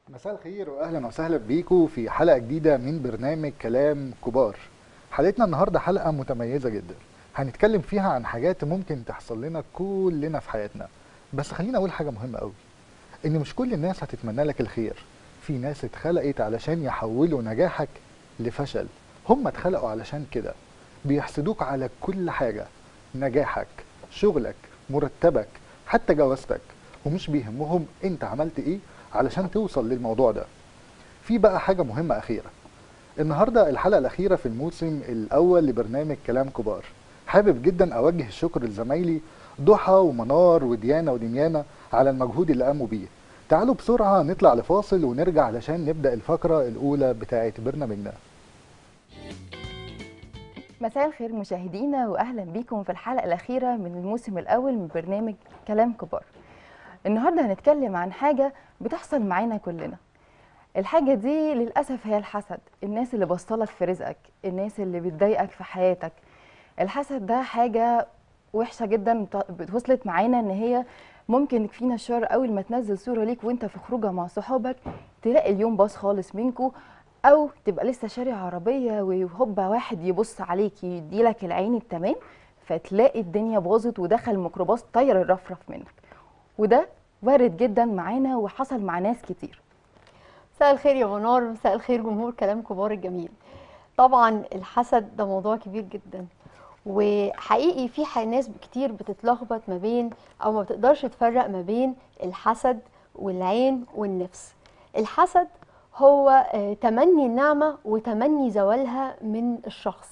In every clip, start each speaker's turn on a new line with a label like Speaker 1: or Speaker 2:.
Speaker 1: مساء الخير واهلا وسهلا بيكم في حلقه جديده من برنامج كلام كبار حلقتنا النهارده حلقه متميزه جدا هنتكلم فيها عن حاجات ممكن تحصل لنا كلنا في حياتنا بس خلينا اقول حاجه مهمه قوي ان مش كل الناس هتتمنى لك الخير في ناس اتخلقت علشان يحولوا نجاحك لفشل هم اتخلقوا علشان كده بيحسدوك على كل حاجه نجاحك شغلك مرتبك حتى جوازتك ومش بيهمهم انت عملت ايه علشان توصل للموضوع ده في بقى حاجة مهمة أخيرة النهاردة الحلقة الأخيرة في الموسم الأول لبرنامج كلام كبار حابب جدا أوجه الشكر لزمايلي ضحى ومنار وديانا ودميانة على المجهود اللي قاموا بيه تعالوا بسرعة نطلع لفاصل ونرجع علشان نبدأ الفقرة الأولى بتاعة برنامجنا
Speaker 2: مساء الخير مشاهدينا واهلا بيكم في الحلقه الاخيره من الموسم الاول من برنامج كلام كبار النهارده هنتكلم عن حاجه بتحصل معانا كلنا الحاجه دي للاسف هي الحسد الناس اللي بصلك في رزقك الناس اللي بتضايقك في حياتك الحسد ده حاجه وحشه جدا وصلت معانا ان هي ممكن فينا الشر اول ما تنزل صوره ليك وانت في خروجه مع صحابك تلاقي اليوم باظ خالص منكو او تبقى لسه شاري عربيه وهوبا واحد يبص عليك يديلك العين التمام فتلاقي الدنيا باظت ودخل ميكروباص طير الرفرف منك وده وارد جدا معانا وحصل مع ناس كتير
Speaker 3: مساء الخير يا منار مساء الخير جمهور كلام كبار الجميل طبعا الحسد ده موضوع كبير جدا وحقيقي في ح- ناس كتير بتتلخبط ما بين او ما بتقدرش تفرق ما بين الحسد والعين والنفس الحسد هو آه، تمني النعمة وتمني زوالها من الشخص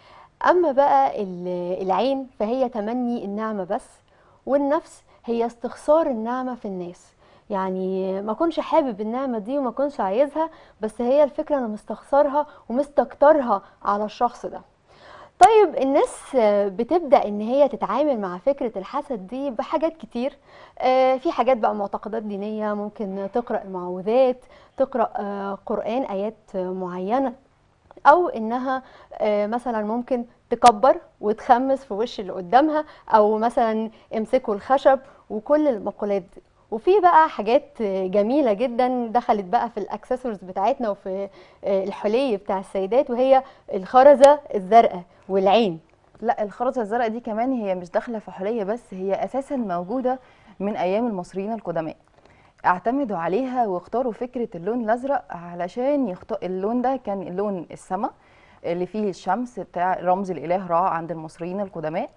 Speaker 3: أما بقى ال- العين فهي تمني النعمة بس والنفس هي استخسار النعمة في الناس يعني ما كنش حابب النعمة دي وما كنش عايزها بس هي الفكرة أنا مستخسرها ومستكترها على الشخص ده طيب الناس آه، بتبدأ ان هي تتعامل مع فكرة الحسد دي بحاجات كتير آه، في حاجات بقى معتقدات دينية ممكن تقرأ المعوذات تقرأ آه، قرآن آيات آه، معينة او انها آه، مثلا ممكن تكبر وتخمس في وش اللي قدامها او مثلا امسكوا الخشب وكل المقولات دي وفي بقى حاجات آه، جميله جدا دخلت بقى في الاكسسوارز بتاعتنا وفي آه، الحلي بتاع السيدات وهي الخرزه الزرقاء والعين
Speaker 2: لا الخرزه الزرقاء دي كمان هي مش داخله في حليه بس هي اساسا موجوده من ايام المصريين القدماء اعتمدوا عليها واختاروا فكره اللون الازرق علشان يختار اللون ده كان لون السماء اللي فيه الشمس بتاع رمز الاله را عند المصريين القدماء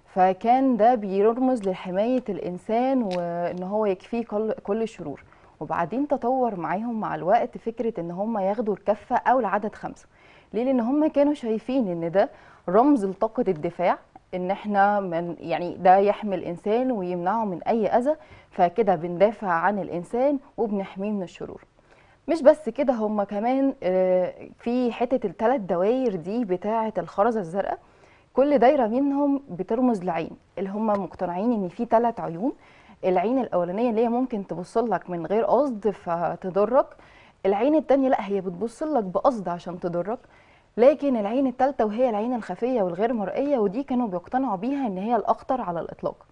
Speaker 2: فكان ده بيرمز لحمايه الانسان وان هو يكفيه كل كل الشرور وبعدين تطور معاهم مع الوقت فكره ان هم ياخدوا الكفه او العدد خمسه ليه لان هم كانوا شايفين ان ده رمز لطاقه الدفاع ان احنا من يعني ده يحمي الانسان ويمنعه من اي اذى فكده بندافع عن الانسان وبنحميه من الشرور مش بس كده هم كمان آه، في حته الثلاث دواير دي بتاعه الخرزه الزرقاء كل دايره منهم بترمز لعين اللي هم مقتنعين ان في ثلاث عيون العين الاولانيه اللي هي ممكن تبص لك من غير قصد فتضرك العين التانية لا هي بتبص لك بقصد عشان تضرك لكن العين التالتة وهي العين الخفية والغير مرئية ودي كانوا بيقتنعوا بيها ان هي الاخطر على الاطلاق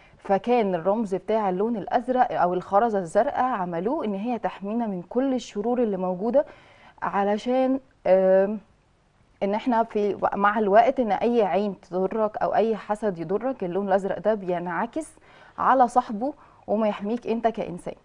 Speaker 2: فكان الرمز بتاع اللون الازرق او الخرزه الزرقاء عملوه ان هي تحمينا من كل الشرور اللي موجوده علشان آم، ان احنا في مع الوقت ان اي عين تضرك او اي حسد يضرك اللون الازرق ده بينعكس على صاحبه وما يحميك انت كانسان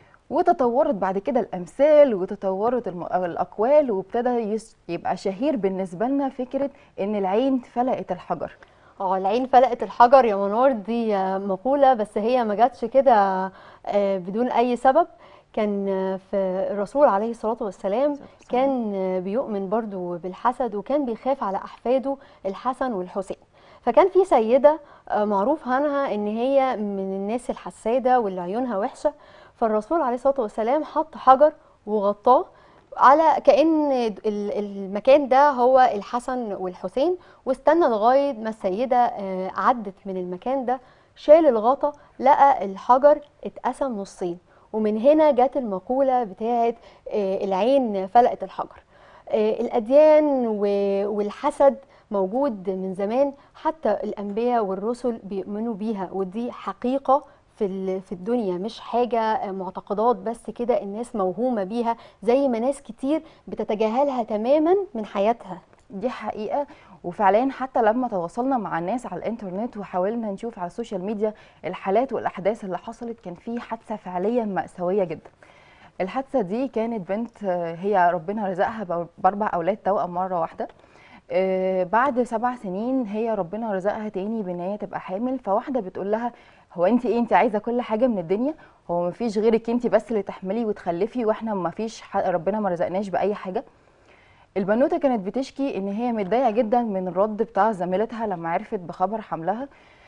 Speaker 2: وتطورت بعد كده الامثال وتطورت الم- الاقوال وابتدى يس- يبقى شهير بالنسبه لنا فكره ان العين فلقت الحجر
Speaker 3: اه العين فلقت الحجر يا منار دي آه، مقولة بس هي ما جاتش كده آه، بدون أي سبب كان آه، في الرسول عليه الصلاة والسلام كان آه، بيؤمن برضو بالحسد وكان بيخاف على أحفاده الحسن والحسين فكان في سيدة آه، معروف عنها إن هي من الناس الحسادة واللي عيونها وحشة فالرسول عليه الصلاة والسلام حط حجر وغطاه على كأن ال- المكان ده هو الحسن والحسين واستنى لغاية ما السيدة آه، عدت من المكان ده شال الغطا لقى الحجر اتقسم نصين ومن هنا جت المقولة بتاعت آه، العين فلقت الحجر آه، الأديان و- والحسد موجود من زمان حتى الأنبياء والرسل بيؤمنوا بيها ودي حقيقة في ال- في الدنيا مش حاجه آه، معتقدات بس كده الناس موهومه بيها زي ما ناس كتير بتتجاهلها تماما من حياتها
Speaker 2: دي حقيقة وفعليا حتى لما تواصلنا مع الناس على الانترنت وحاولنا نشوف على السوشيال ميديا الحالات والأحداث اللي حصلت كان في حادثة فعليا مأساوية جدا الحادثة دي كانت بنت آه، هي ربنا رزقها بأ- بأربع أولاد توأم مرة واحدة آه، بعد سبع سنين هي ربنا رزقها تاني بان هي تبقى حامل فواحده بتقول لها هو انت ايه انت عايزه كل حاجه من الدنيا هو مفيش غيرك انت بس اللي تحملي وتخلفي واحنا مفيش ح- ربنا ما رزقناش باي حاجه البنوته كانت بتشكي ان هي متضايقه جدا من الرد بتاع زميلتها لما عرفت بخبر حملها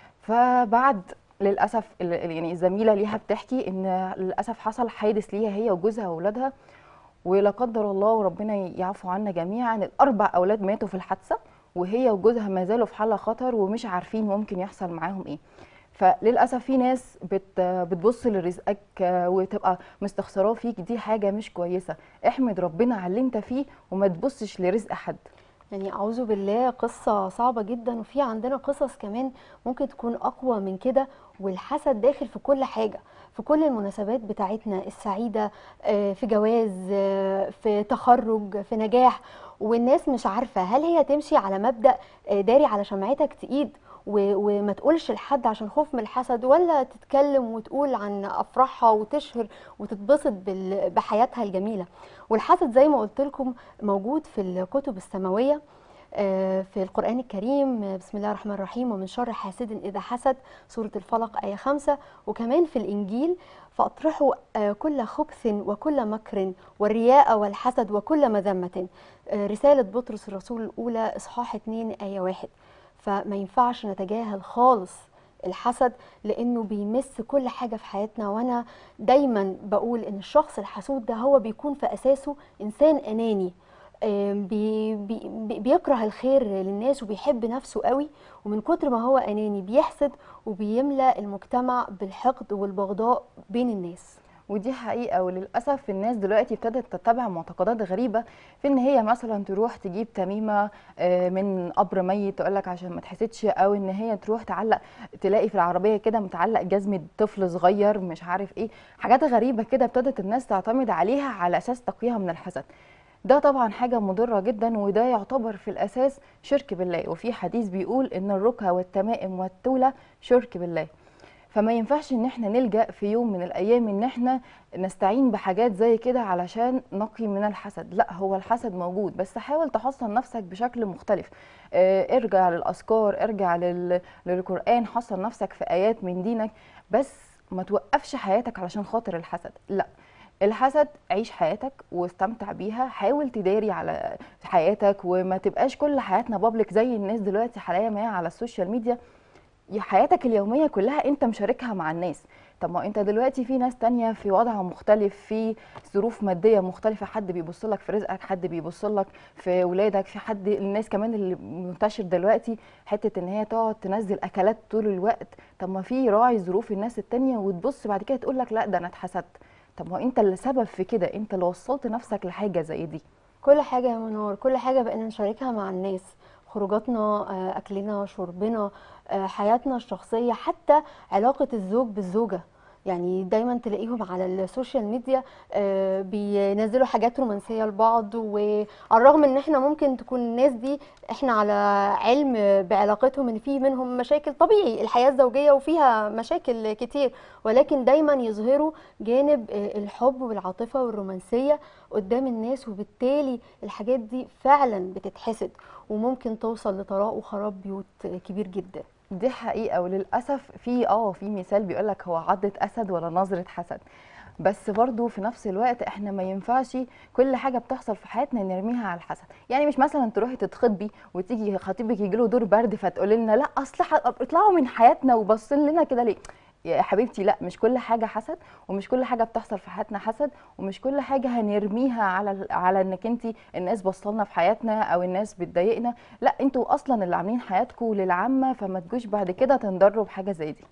Speaker 2: فبعد للاسف ال- ال- يعني الزميله ليها بتحكي ان للاسف حصل حادث ليها هي وجوزها واولادها ولا قدر الله وربنا يعفو عنا جميعا الاربع اولاد ماتوا في الحادثه وهي وجوزها ما زالوا في حاله خطر ومش عارفين ممكن يحصل معاهم ايه فللاسف في ناس بت بتبص لرزقك آه، وتبقى مستخسراه فيك دي حاجه مش كويسه احمد ربنا على اللي انت فيه وما تبصش لرزق حد
Speaker 3: يعني أعوذ بالله قصة صعبة جدا وفي عندنا قصص كمان ممكن تكون أقوى من كده والحسد داخل في كل حاجة في كل المناسبات بتاعتنا السعيدة آه، في جواز آه، في تخرج في نجاح والناس مش عارفة هل هي تمشي على مبدأ آه، داري على شمعتك تقيد و- وما تقولش لحد عشان خوف من الحسد ولا تتكلم وتقول عن افراحها وتشهر وتتبسط بال- بحياتها الجميله والحسد زي ما قلت لكم موجود في الكتب السماويه آه، في القرآن الكريم آه، بسم الله الرحمن الرحيم ومن شر حاسد إذا حسد سورة الفلق آية خمسة وكمان في الإنجيل فأطرحوا آه، كل خبث وكل مكر والرياء والحسد وكل مذمة آه، رسالة بطرس الرسول الأولى إصحاح 2 آية واحد فما ينفعش نتجاهل خالص الحسد لانه بيمس كل حاجه في حياتنا وانا دايما بقول ان الشخص الحسود ده هو بيكون في اساسه انسان اناني آم، بي بي بي- بيكره الخير للناس وبيحب نفسه قوي ومن كتر ما هو اناني بيحسد وبيملى المجتمع بالحقد والبغضاء بين الناس
Speaker 2: ودي حقيقة وللأسف الناس دلوقتي ابتدت تتبع معتقدات غريبة في إن هي مثلا تروح تجيب تميمة آه، من قبر ميت تقولك عشان ما تحسدش أو إن هي تروح تعلق تلاقي في العربية كده متعلق جزمة طفل صغير مش عارف إيه حاجات غريبة كده ابتدت الناس تعتمد عليها على أساس تقيها من الحسد ده طبعا حاجة مضرة جدا وده يعتبر في الأساس شرك بالله وفي حديث بيقول إن الركى والتمائم والتولة شرك بالله فما ينفعش ان احنا نلجأ في يوم من الايام ان احنا نستعين بحاجات زي كده علشان نقي من الحسد لا هو الحسد موجود بس حاول تحصن نفسك بشكل مختلف آه، ارجع للاذكار ارجع لل... للقران حصن نفسك في ايات من دينك بس ما توقفش حياتك علشان خاطر الحسد لا الحسد عيش حياتك واستمتع بيها حاول تداري على حياتك وما تبقاش كل حياتنا بابليك زي الناس دلوقتي حاليا ما هي على السوشيال ميديا يا حياتك اليومية كلها انت مشاركها مع الناس طب ما انت دلوقتي في ناس تانية في وضع مختلف في ظروف مادية مختلفة حد بيبص لك في رزقك حد بيبص لك في ولادك في حد الناس كمان اللي منتشر دلوقتي حتة ان هي تقعد تنزل اكلات طول الوقت طب ما في راعي ظروف الناس التانية وتبص بعد كده تقول لك لا ده انا اتحسدت طب ما انت اللي سبب في كده انت اللي وصلت نفسك لحاجة زي دي
Speaker 3: كل حاجة يا منار كل حاجة بقينا نشاركها مع الناس خروجاتنا آه، أكلنا شربنا آه، حياتنا الشخصية حتى علاقة الزوج بالزوجة يعني دايما تلاقيهم على السوشيال ميديا آه، بينزلوا حاجات رومانسية لبعض وعلى الرغم ان احنا ممكن تكون الناس دي احنا على علم بعلاقتهم ان في منهم مشاكل طبيعي الحياة الزوجية وفيها مشاكل كتير ولكن دايما يظهروا جانب آه، الحب والعاطفة والرومانسية قدام الناس وبالتالي الحاجات دي فعلا بتتحسد وممكن توصل لطلاق وخراب بيوت كبير جدا
Speaker 2: دي حقيقة وللأسف في اه في مثال بيقولك هو عضة أسد ولا نظرة حسد بس برضو في نفس الوقت احنا ما ينفعش كل حاجة بتحصل في حياتنا نرميها على الحسد يعني مش مثلا تروحي تتخطبي وتيجي خطيبك يجيله دور برد فتقولي لنا لا اصل ح- اطلعوا من حياتنا وبصين لنا كده ليه يا حبيبتي لا مش كل حاجة حسد ومش كل حاجة بتحصل في حياتنا حسد ومش كل حاجة هنرميها على على انك انت الناس بصلنا في حياتنا او الناس بتضايقنا لا انتوا اصلا اللي عاملين حياتكم للعامة فما تجوش بعد كده تنضروا بحاجة زي دي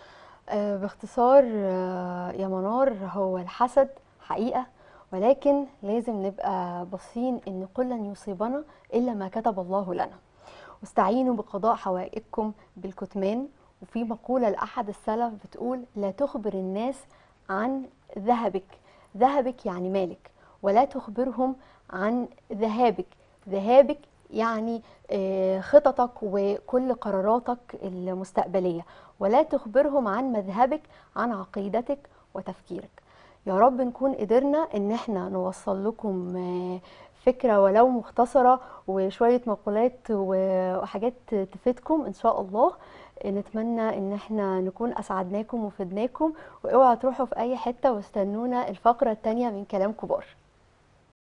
Speaker 3: آه، باختصار آه، يا منار هو الحسد حقيقة ولكن لازم نبقى باصين ان قل لن يصيبنا الا ما كتب الله لنا واستعينوا بقضاء حوائجكم بالكتمان وفي مقولة لأحد السلف بتقول لا تخبر الناس عن ذهبك ذهبك يعني مالك ولا تخبرهم عن ذهابك ذهابك يعني آه، خططك وكل قراراتك المستقبلية ولا تخبرهم عن مذهبك عن عقيدتك وتفكيرك يا رب نكون قدرنا ان احنا نوصل لكم آه، فكرة ولو مختصرة وشوية مقولات و- وحاجات تفيدكم ان شاء الله نتمنى ان احنا نكون اسعدناكم وفدناكم واوعوا تروحوا في اي حتة واستنونا الفقرة التانية من كلام كبار